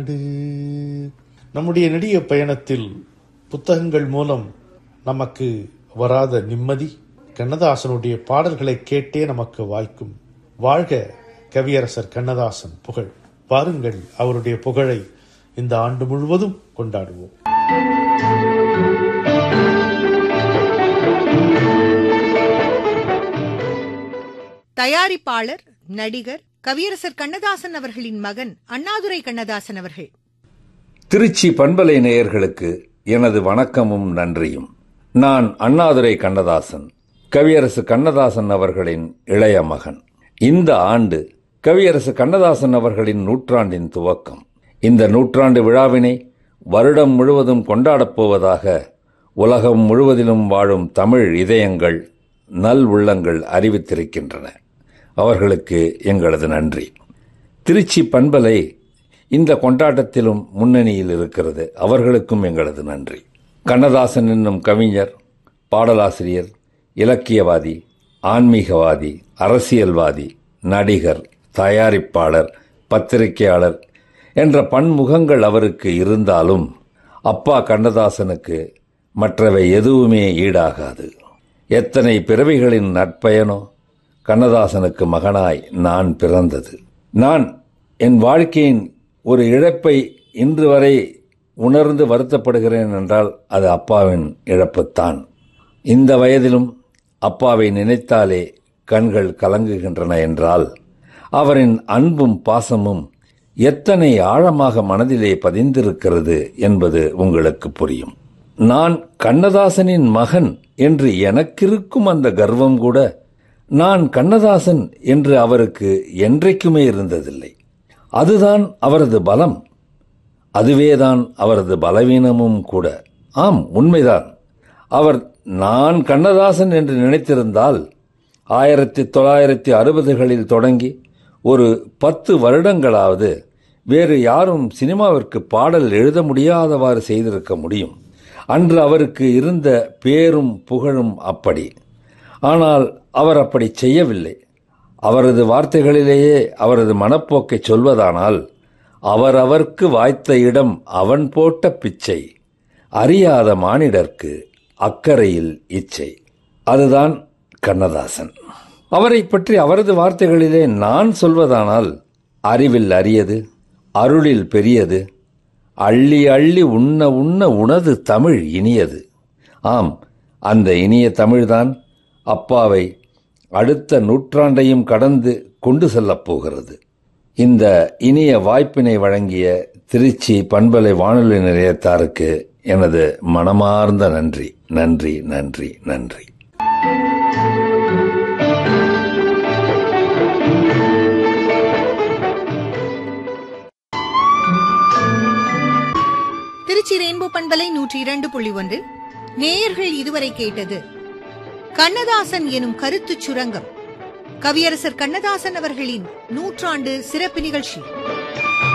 நம்முடைய நெடிய பயணத்தில் புத்தகங்கள் மூலம் நமக்கு வராத நிம்மதி கண்ணதாசனுடைய பாடல்களை கேட்டே நமக்கு வாய்க்கும் வாழ்க கவியரசர் கண்ணதாசன் புகழ் பாருங்கள் அவருடைய புகழை இந்த ஆண்டு முழுவதும் கொண்டாடுவோம் தயாரிப்பாளர் நடிகர் கவியரசர் கண்ணதாசன் அவர்களின் மகன் அண்ணாதுரை கண்ணதாசன் அவர்கள் திருச்சி பண்பலை நேயர்களுக்கு எனது வணக்கமும் நன்றியும் நான் அண்ணாதுரை கண்ணதாசன் கவியரசு கண்ணதாசன் அவர்களின் இளைய மகன் இந்த ஆண்டு கவியரசு கண்ணதாசன் அவர்களின் நூற்றாண்டின் துவக்கம் இந்த நூற்றாண்டு விழாவினை வருடம் முழுவதும் கொண்டாடப் போவதாக உலகம் முழுவதிலும் வாழும் தமிழ் இதயங்கள் நல் உள்ளங்கள் அறிவித்திருக்கின்றன அவர்களுக்கு எங்களது நன்றி திருச்சி பண்பலை இந்த கொண்டாட்டத்திலும் முன்னணியில் இருக்கிறது அவர்களுக்கும் எங்களது நன்றி கண்ணதாசன் என்னும் கவிஞர் பாடலாசிரியர் இலக்கியவாதி ஆன்மீகவாதி அரசியல்வாதி நடிகர் தயாரிப்பாளர் பத்திரிகையாளர் என்ற பன்முகங்கள் அவருக்கு இருந்தாலும் அப்பா கண்ணதாசனுக்கு மற்றவை எதுவுமே ஈடாகாது எத்தனை பிறவிகளின் நற்பயனோ கண்ணதாசனுக்கு மகனாய் நான் பிறந்தது நான் என் வாழ்க்கையின் ஒரு இழப்பை இன்று வரை உணர்ந்து வருத்தப்படுகிறேன் என்றால் அது அப்பாவின் இழப்புத்தான் இந்த வயதிலும் அப்பாவை நினைத்தாலே கண்கள் கலங்குகின்றன என்றால் அவரின் அன்பும் பாசமும் எத்தனை ஆழமாக மனதிலே பதிந்திருக்கிறது என்பது உங்களுக்கு புரியும் நான் கண்ணதாசனின் மகன் என்று எனக்கிருக்கும் அந்த கர்வம் கூட நான் கண்ணதாசன் என்று அவருக்கு என்றைக்குமே இருந்ததில்லை அதுதான் அவரது பலம் அதுவேதான் அவரது பலவீனமும் கூட ஆம் உண்மைதான் அவர் நான் கண்ணதாசன் என்று நினைத்திருந்தால் ஆயிரத்தி தொள்ளாயிரத்தி அறுபதுகளில் தொடங்கி ஒரு பத்து வருடங்களாவது வேறு யாரும் சினிமாவிற்கு பாடல் எழுத முடியாதவாறு செய்திருக்க முடியும் அன்று அவருக்கு இருந்த பேரும் புகழும் அப்படி ஆனால் அவர் அப்படி செய்யவில்லை அவரது வார்த்தைகளிலேயே அவரது மனப்போக்கை சொல்வதானால் அவரவர்க்கு வாய்த்த இடம் அவன் போட்ட பிச்சை அறியாத மானிடர்க்கு அக்கறையில் இச்சை அதுதான் கண்ணதாசன் அவரை பற்றி அவரது வார்த்தைகளிலே நான் சொல்வதானால் அறிவில் அரியது அருளில் பெரியது அள்ளி அள்ளி உண்ண உண்ண உனது தமிழ் இனியது ஆம் அந்த இனிய தமிழ்தான் அப்பாவை அடுத்த நூற்றாண்டையும் கடந்து கொண்டு செல்லப் போகிறது இந்த இனிய வாய்ப்பினை வழங்கிய திருச்சி பண்பலை வானொலி நிலையத்தாருக்கு எனது மனமார்ந்த நன்றி நன்றி நன்றி நன்றி திருச்சி ரெயின்போ பண்பலை நூற்றி இரண்டு புள்ளி ஒன்றில் நேயர்கள் இதுவரை கேட்டது கண்ணதாசன் எனும் கருத்துச் சுரங்கம் கவியரசர் கண்ணதாசன் அவர்களின் நூற்றாண்டு சிறப்பு நிகழ்ச்சி